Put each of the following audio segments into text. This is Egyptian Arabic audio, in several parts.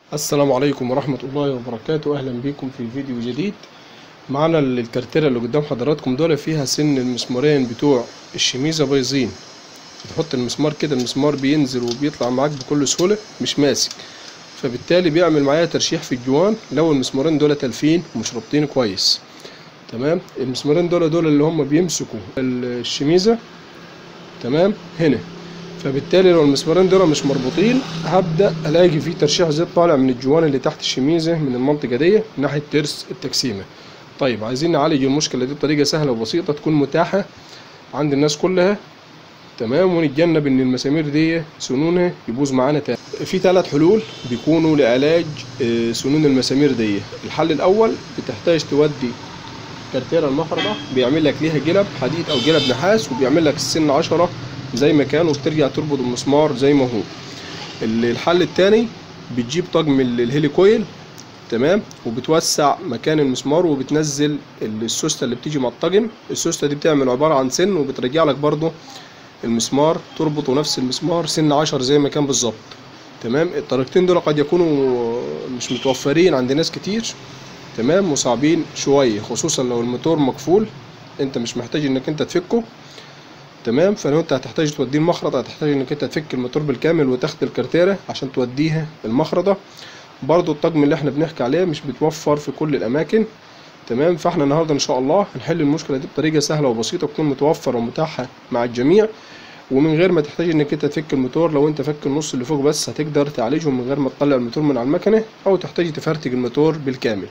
السلام عليكم ورحمة الله وبركاته أهلا بكم في فيديو جديد معنا الكارتيرة اللي قدام حضراتكم دول فيها سن المسمارين بتوع الشميزة بايظين تحط المسمار كده المسمار بينزل وبيطلع معاك بكل سهولة مش ماسك فبالتالي بيعمل معايا ترشيح في الجوان لو المسمارين دول تلفين ومش رابطين كويس تمام المسمارين دول دول اللي هم بيمسكوا الشميزة تمام هنا فبالتالي لو المسمارين دول مش مربوطين هبدا الاقي فيه ترشيح زيت طالع من الجوان اللي تحت الشميزه من المنطقه دي ناحيه ترس التجسيمه طيب عايزين نعالج المشكله دي بطريقه سهله وبسيطه تكون متاحه عند الناس كلها تمام ونتجنب ان المسامير دي سنونها يبوظ معانا تاني في ثلاث حلول بيكونوا لعلاج آه، سنون المسامير دي الحل الاول بتحتاج تودي كارتيرة المفرده بيعمل لك ليها جلب حديد او جلب نحاس وبيعمل لك السن عشرة زي ما كان وبترجع تربط المسمار زي ما هو ال- الحل التاني بتجيب طقم ال- الهيليكويل تمام وبتوسع مكان المسمار وبتنزل ال- السوسته اللي بتيجي مع الطقم السوسته دي بتعمل عباره عن سن وبترجع لك برضه المسمار تربطه نفس المسمار سن عشر زي ما كان بالظبط تمام الطريقتين دول قد يكونوا مش متوفرين عند ناس كتير تمام وصعبين شويه خصوصا لو الموتور مقفول انت مش محتاج انك انت تفكه تمام فلو انت هتحتاج توديه المخرطة هتحتاج انك انت تفك الموتور بالكامل وتاخد الكارتيرة عشان توديها المخرطة برضو الطقم اللي احنا بنحكي عليه مش بتوفر في كل الاماكن تمام فاحنا النهارده ان شاء الله هنحل المشكله دي بطريقه سهله وبسيطه تكون متوفره ومتاحه مع الجميع ومن غير ما تحتاج انك انت تفك الموتور لو انت فك النص اللي فوق بس هتقدر تعالجه من غير ما تطلع الموتور من على المكنه او تحتاج تفرتج الموتور بالكامل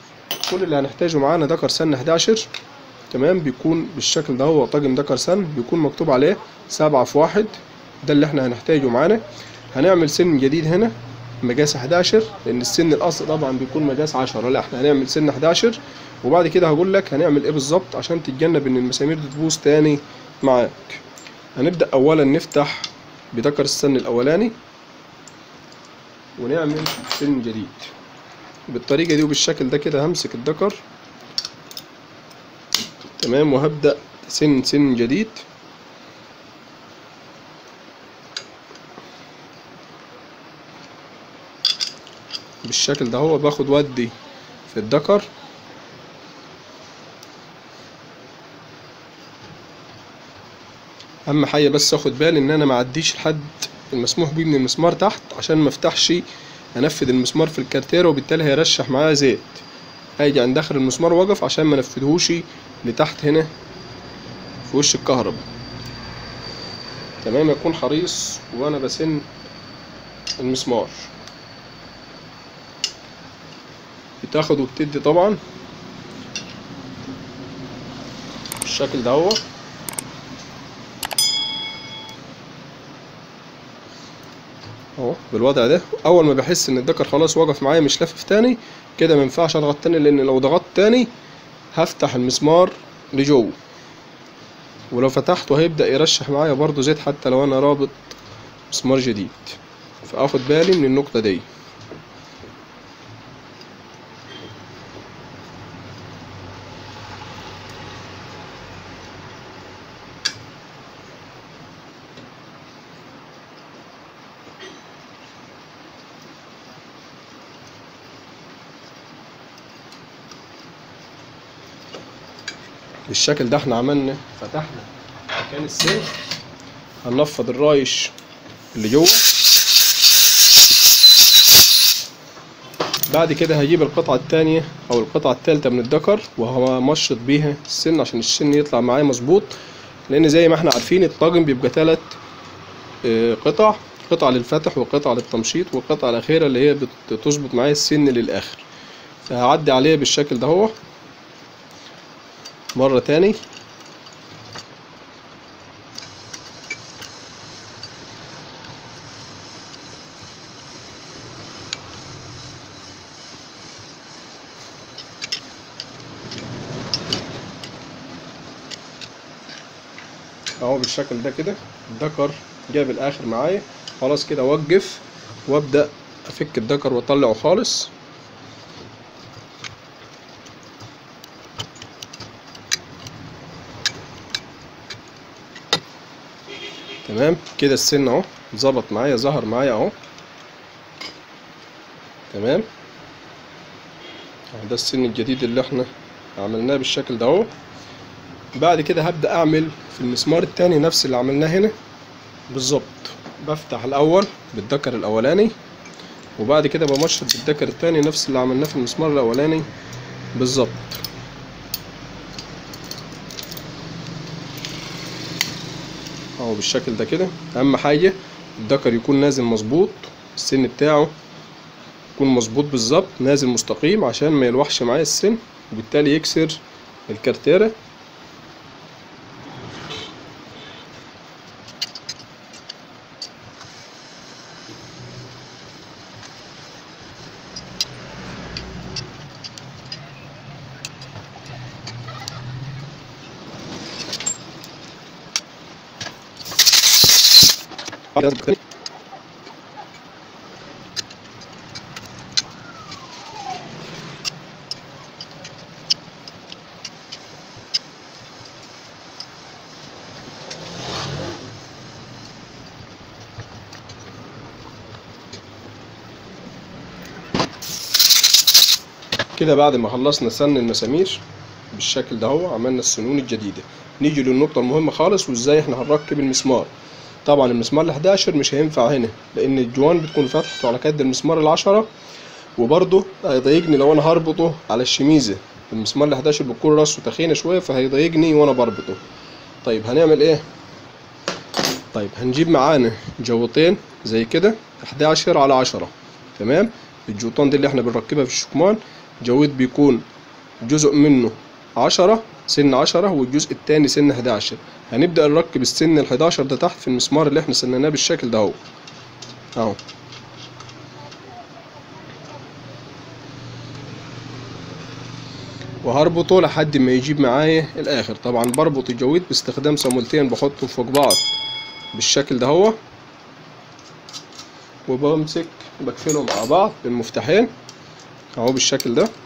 كل اللي هنحتاجه معانا دكر سن 11 تمام بيكون بالشكل ده هو طاجن دكر سن بيكون مكتوب عليه سبعة في واحد ده اللي احنا هنحتاجه معانا هنعمل سن جديد هنا مقاس 11 لان السن الاصل طبعا بيكون مقاس 10 لا احنا هنعمل سن 11 وبعد كده هقول لك هنعمل ايه بالظبط عشان تتجنب ان المسامير دي تبوظ تاني معاك هنبدا اولا نفتح بدكر السن الاولاني ونعمل سن جديد بالطريقه دي وبالشكل ده كده همسك الدكر تمام وهبدأ سن سن جديد بالشكل ده هو باخد ودي في الدكر اهم حاجه بس اخد بالي ان انا ما اعديش لحد المسموح بيه من المسمار تحت عشان ما افتحش انفذ المسمار في الكارتيره وبالتالي هيرشح معايا زيت هاجي عند اخر المسمار واقف عشان ما انفذهوش لتحت هنا في وش الكهرباء تمام اكون حريص وانا بسن المسمار بتاخد وبتدي طبعا بالشكل ده هو اهو بالوضع ده اول ما بحس ان الدكر خلاص وقف معايا مش لافف تاني كده ما ينفعش اضغط تاني لان لو ضغطت تاني هفتح المسمار لجوه ولو فتحته هيبدأ يرشح معايا برضو زيت حتى لو انا رابط مسمار جديد فاخد بالي من النقطة دي بالشكل ده احنا عملنا فتحنا مكان السن هننفض الرايش اللي جوه بعد كده هجيب القطعة التانية أو القطعة التالتة من الدكر وهمشط بيها السن عشان السن يطلع معايا مظبوط لأن زي ما احنا عارفين الطاجن بيبقى تلات اه، قطع قطعة للفتح وقطعة للتمشيط والقطعة الأخيرة اللي هي بتظبط معايا السن للآخر فهعدي عليه بالشكل ده هو مرة تاني اهو بالشكل ده كده الدكر جاب الاخر معايا خلاص كده اوقف وابدا افك الدكر واطلعه خالص تمام كده السن اهو ظبط معايا ظهر معايا اهو تمام أهو ده السن الجديد اللي احنا عملناه بالشكل ده اهو بعد كده هبدأ اعمل في المسمار التاني نفس اللي عملناه هنا بالظبط بفتح الاول بالدكر الاولاني وبعد كده بمشط بالدكر التاني نفس اللي عملناه في المسمار الاولاني بالظبط اهو بالشكل ده كده اهم حاجه الدكر يكون نازل مظبوط السن بتاعه يكون مظبوط بالظبط نازل مستقيم عشان ما يلوحش معايا السن وبالتالي يكسر الكارتيرة كده بعد ما خلصنا سن المسامير بالشكل ده هو عملنا السنون الجديدة نيجي للنقطة المهمة خالص وازاي احنا هنركب المسمار طبعا المسمار ال11 مش هينفع هنا لان الجوان بتكون فتحته على كد المسمار العشرة وبرضه هيضايقني لو انا هربطه على الشميزة المسمار ال11 بيكون راسه تخينة شوية فهيضايقني وانا بربطه طيب هنعمل ايه طيب هنجيب معانا جوطين زي كده 11 على 10 تمام الجوطان دي اللي احنا بنركبها في الشكمان جويط بيكون جزء منه عشرة سن عشرة والجزء التاني سن حداشر هنبدأ نركب السن الحداشر ده تحت في المسمار اللي احنا سنناه بالشكل ده اهو اهو وهربطه لحد ما يجيب معايا الاخر طبعا بربط الجويط باستخدام صامولتين بحطهم فوق بعض بالشكل ده هو وبمسك بقفلهم مع بعض بالمفتاحين اهو بالشكل ده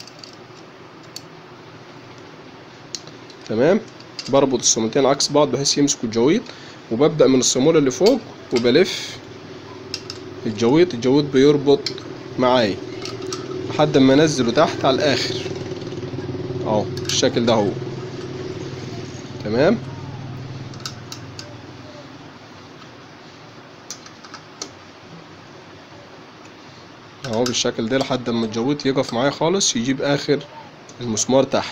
تمام بربط الصامولتين عكس بعض بحيث يمسكوا الجويط وببدأ من الصامولة اللي فوق وبلف الجويط الجويط بيربط معايا لحد ما انزله تحت على الاخر اهو بالشكل ده هو تمام اهو بالشكل ده لحد ما الجويط يقف معايا خالص يجيب اخر المسمار تحت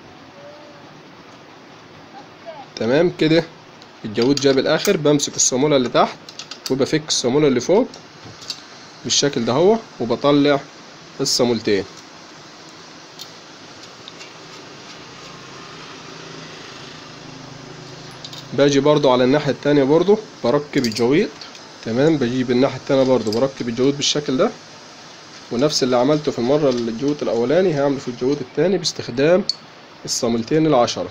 تمام كده الجويط جاب الاخر بمسك الصامولة اللي تحت وبفك الصامولة اللي فوق بالشكل ده هو وبطلع الصامولتين باجي برضو على الناحية التانية برضو بركب الجويط تمام بجيب الناحية التانية برضو بركب الجويط بالشكل ده ونفس اللي عملته في المرة الجويط الأولاني هعمله في الجويط التاني باستخدام الصامولتين العشرة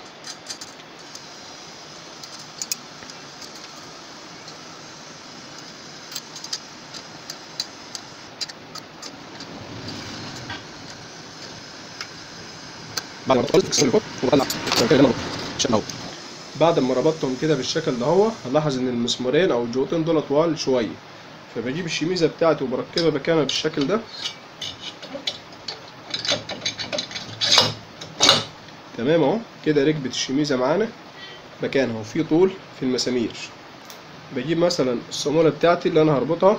بعد ما خلصت الكسر اللي فوق وبطلع عشان اهو بعد ما ربطتهم كده بالشكل ده هو هلاحظ ان المسمارين او الجوتين دول طوال شويه فبجيب الشميزه بتاعتي وبركبها مكانها بالشكل ده تمام اهو كده ركبت الشميزه معانا مكانها وفي طول في المسامير بجيب مثلا الصاموله بتاعتي اللي انا هربطها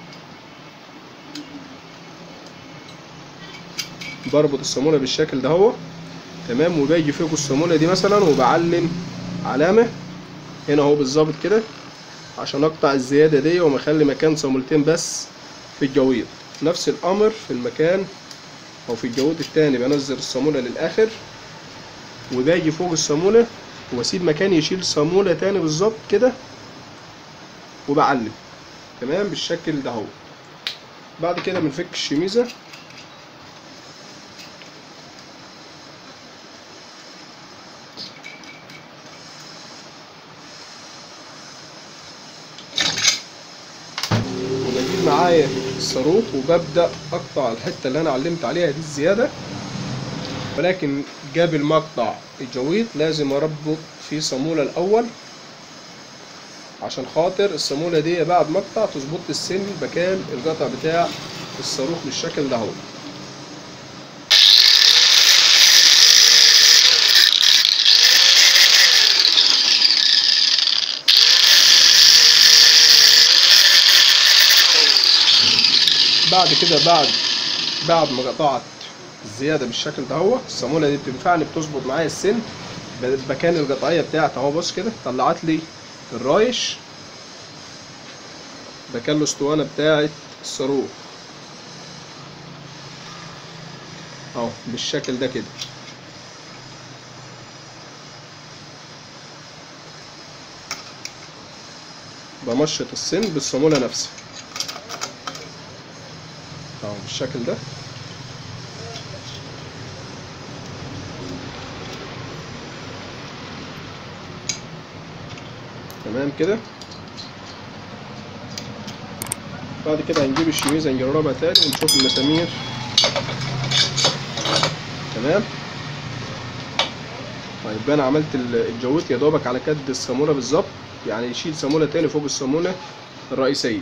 بربط الصاموله بالشكل ده هو تمام وباجي فوق الصاموله دي مثلا وبعلم علامه هنا اهو بالظبط كده عشان اقطع الزياده دي وما اخلي مكان صامولتين بس في الجويط نفس الامر في المكان او في الجويط التاني بنزل الصاموله للاخر وباجي فوق الصاموله واسيب مكان يشيل صاموله تاني بالظبط كده وبعلم تمام بالشكل ده اهو بعد كده بنفك الشميزه وبجيب معايا الصاروخ وببدأ أقطع الحتة اللي أنا علمت عليها دي الزيادة ولكن قبل ما أقطع الجويط لازم أربط في صامولة الأول عشان خاطر الصامولة دي بعد ما أقطع تظبط السن مكان القطع بتاع الصاروخ بالشكل ده اهو بعد كده بعد بعد ما قطعت الزياده بالشكل ده اهو الصاموله دي بتنفعني بتظبط معايا السن مكان القطعيه بتاعت اهو بص كده طلعت لي الرايش مكان الاسطوانه بتاعت الصاروخ اهو بالشكل ده كده بمشط السن بالصاموله نفسها اهو بالشكل ده تمام كده بعد كده هنجيب الشميزة نجربها تاني ونشوف المسامير تمام طيب انا عملت الجويت يا دوبك على كد الصامولة بالظبط يعني يشيل صامولة تاني فوق الصامولة الرئيسية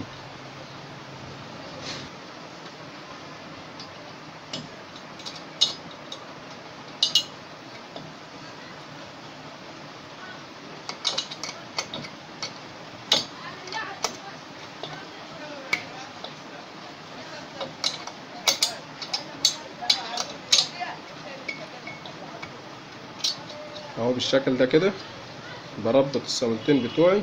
اهو بالشكل ده كده بربط الصامولتين بتوعي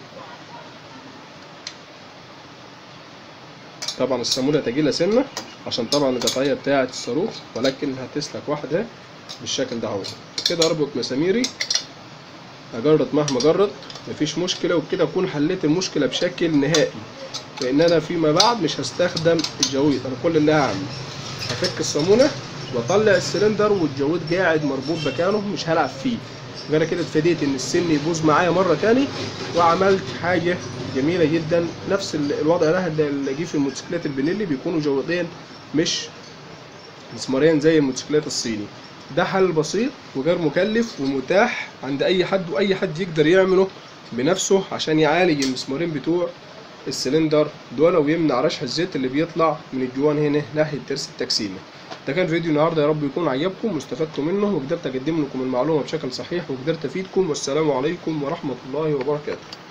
طبعا الصامولة تجيلها سنة عشان طبعا القطعية بتاعة الصاروخ ولكن هتسلك واحدة بالشكل ده اهو كده اربط مساميري اجرد مهما جرد مفيش مشكلة وبكده اكون حليت المشكلة بشكل نهائي لان انا فيما بعد مش هستخدم الجويد انا كل اللي هعمل هفك الصامولة واطلع السلندر والجويد قاعد مربوط مكانه مش هلعب فيه يبقى انا كده اتفاديت ان السن يبوظ معايا مره تاني وعملت حاجه جميله جدا نفس الوضع ده اللي جه في الموتوسيكلات البنيلي بيكونوا جويدين مش مسمارين زي الموتوسيكلات الصيني ده حل بسيط وغير مكلف ومتاح عند اي حد واي حد يقدر يعمله بنفسه عشان يعالج المسمارين بتوع السلندر دول ويمنع رشح الزيت اللي بيطلع من الجوان هنا ناحيه ترس التكسيمه ده كان فيديو النهارده يا رب يكون عجبكم واستفدتوا منه وقدرت اقدم لكم المعلومه بشكل صحيح وقدرت افيدكم والسلام عليكم ورحمه الله وبركاته